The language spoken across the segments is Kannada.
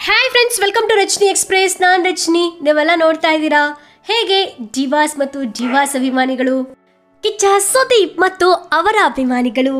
hi friends welcome to Rachani express ನಾನು ರಚನಿ ನೀವೆಲ್ಲ ನೋಡ್ತಾ ಇದ್ದೀರಾ ಹೇಗೆ ಡಿವಾಸ್ ಮತ್ತು ಡಿವಾಸ್ ಅಭಿಮಾನಿಗಳು ಕಿಚ್ಚ ಸುದೀಪ್ ಮತ್ತು ಅವರ ಅಭಿಮಾನಿಗಳು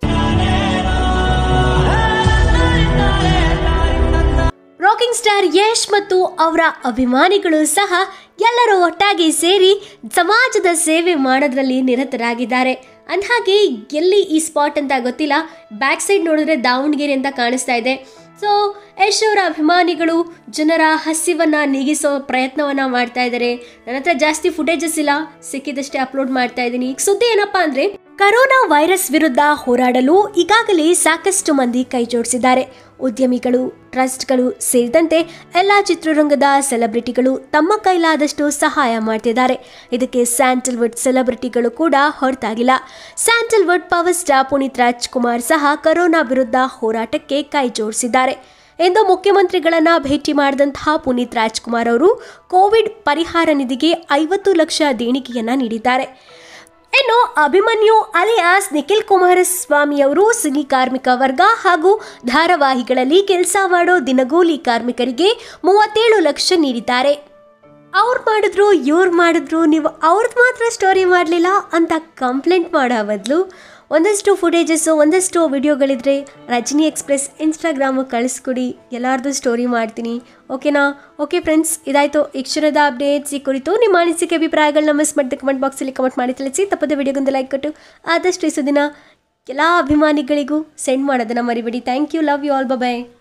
ರಾಕಿಂಗ್ ಸ್ಟಾರ್ ಯಶ್ ಮತ್ತು ಅವರ ಅಭಿಮಾನಿಗಳು ಸಹ ಎಲ್ಲರೂ ಒಟ್ಟಾಗಿ ಸೇರಿ ಸಮಾಜದ ಸೇವೆ ಮಾಡೋದ್ರಲ್ಲಿ ನಿರತರಾಗಿದ್ದಾರೆ ಅಂದಹಾಗೆ ಎಲ್ಲಿ ಈ ಸ್ಪಾಟ್ ಅಂತ ಗೊತ್ತಿಲ್ಲ ಬ್ಯಾಕ್ ಸೈಡ್ ನೋಡಿದ್ರೆ ದಾವಣಗೆರೆ ಅಂತ ಕಾಣಿಸ್ತಾ ಇದೆ ಸೊ ಯಶ್ ಅವರ ಅಭಿಮಾನಿಗಳು ಜನರ ಹಸಿವನ್ನ ನೀಗಿಸೋ ಪ್ರಯತ್ನವನ್ನ ಮಾಡ್ತಾ ಇದ್ದಾರೆ ನನ್ನ ಹತ್ರ ಜಾಸ್ತಿ ಫುಟೇಜಸ್ ಇಲ್ಲ ಸಿಕ್ಕಿದಷ್ಟೇ ಅಪ್ಲೋಡ್ ಮಾಡ್ತಾ ಇದ್ದೀನಿ ಈಗ ಸುದ್ದಿ ಏನಪ್ಪಾ ಅಂದ್ರೆ ಕರೋನಾ ವೈರಸ್ ವಿರುದ್ಧ ಹೋರಾಡಲು ಈಗಾಗಲೇ ಸಾಕಷ್ಟು ಮಂದಿ ಕೈ ಜೋಡಿಸಿದ್ದಾರೆ ಉದ್ಯಮಿಗಳು ಟ್ರಸ್ಟ್ಗಳು ಸೇರಿದಂತೆ ಎಲ್ಲ ಚಿತ್ರರಂಗದ ಸೆಲೆಬ್ರಿಟಿಗಳು ತಮ್ಮ ಕೈಲಾದಷ್ಟು ಸಹಾಯ ಮಾಡ್ತಿದ್ದಾರೆ ಇದಕ್ಕೆ ಸ್ಯಾಂಟಲ್ವುಡ್ ಸೆಲೆಬ್ರಿಟಿಗಳು ಕೂಡ ಹೊರತಾಗಿಲ್ಲ Sandalwood power star Puneeth Rajkumar ಸಹ ಕರೋನಾ ವಿರುದ್ಧ ಹೋರಾಟಕ್ಕೆ ಕೈ ಜೋಡಿಸಿದ್ದಾರೆ ಎಂದು ಮುಖ್ಯಮಂತ್ರಿಗಳನ್ನ ಭೇಟಿ ಮಾಡಿದಂತಹ ಪುನೀತ್ ರಾಜ್ಕುಮಾರ್ ಅವರು ಕೋವಿಡ್ ಪರಿಹಾರ ನಿಧಿಗೆ ಐವತ್ತು ಲಕ್ಷ ದೇಣಿಗೆಯನ್ನ ನೀಡಿದ್ದಾರೆ ಇನ್ನು ಅಭಿಮನ್ಯು ಅಲಿಯಾಸ್ ನಿಖಿಲ್ ಕುಮಾರಸ್ವಾಮಿ ಅವರು ಸಿನಿ ಕಾರ್ಮಿಕ ವರ್ಗ ಹಾಗೂ ಧಾರಾವಾಹಿಗಳಲ್ಲಿ ಕೆಲಸ ಮಾಡೋ ದಿನಗೂಲಿ ಕಾರ್ಮಿಕರಿಗೆ ಮೂವತ್ತೇಳು ಲಕ್ಷ ನೀಡಿದ್ದಾರೆ ಅವ್ರು ಮಾಡಿದ್ರು ಇವ್ರು ಮಾಡಿದ್ರು ನೀವು ಅವ್ರದ್ದು ಮಾತ್ರ ಸ್ಟೋರಿ ಮಾಡಲಿಲ್ಲ ಅಂತ ಕಂಪ್ಲೇಂಟ್ ಮಾಡೋ ಬದಲು ಒಂದಷ್ಟು ಫುಟೇಜಸ್ಸು ಒಂದಷ್ಟು ವಿಡಿಯೋಗಳಿದ್ರೆ ರಜನಿ ಎಕ್ಸ್ಪ್ರೆಸ್ ಇನ್ಸ್ಟಾಗ್ರಾಮು ಕಳಿಸ್ಕೊಡಿ ಎಲ್ಲರದ್ದು ಸ್ಟೋರಿ ಮಾಡ್ತೀನಿ ಓಕೆನಾ ಓಕೆ ಫ್ರೆಂಡ್ಸ್ ಇದಾಯಿತು ಈ ಕ್ಷಣದ ಅಪ್ಡೇಟ್ಸ್ ಈ ಕುರಿತು ನಿಮ್ಮ ಅನಿಸಿಕೆ ಅಭಿಪ್ರಾಯಗಳನ್ನ ಮಿಸ್ ಮಾಡಿದ ಕಮೆಂಟ್ ಬಾಕ್ಸಲ್ಲಿ ಕಮೆಂಟ್ ಮಾಡಿ ತಿಳಿಸಿ ತಪ್ಪದ ವಿಡಿಯೋಗೊಂದು ಲೈಕ್ ಕೊಟ್ಟು ಆದಷ್ಟು ಈ ಸುದಿನ ಎಲ್ಲ ಅಭಿಮಾನಿಗಳಿಗೂ ಸೆಂಡ್ ಮಾಡೋದನ್ನು ಮರಿಬೇಡಿ thank you love you all bye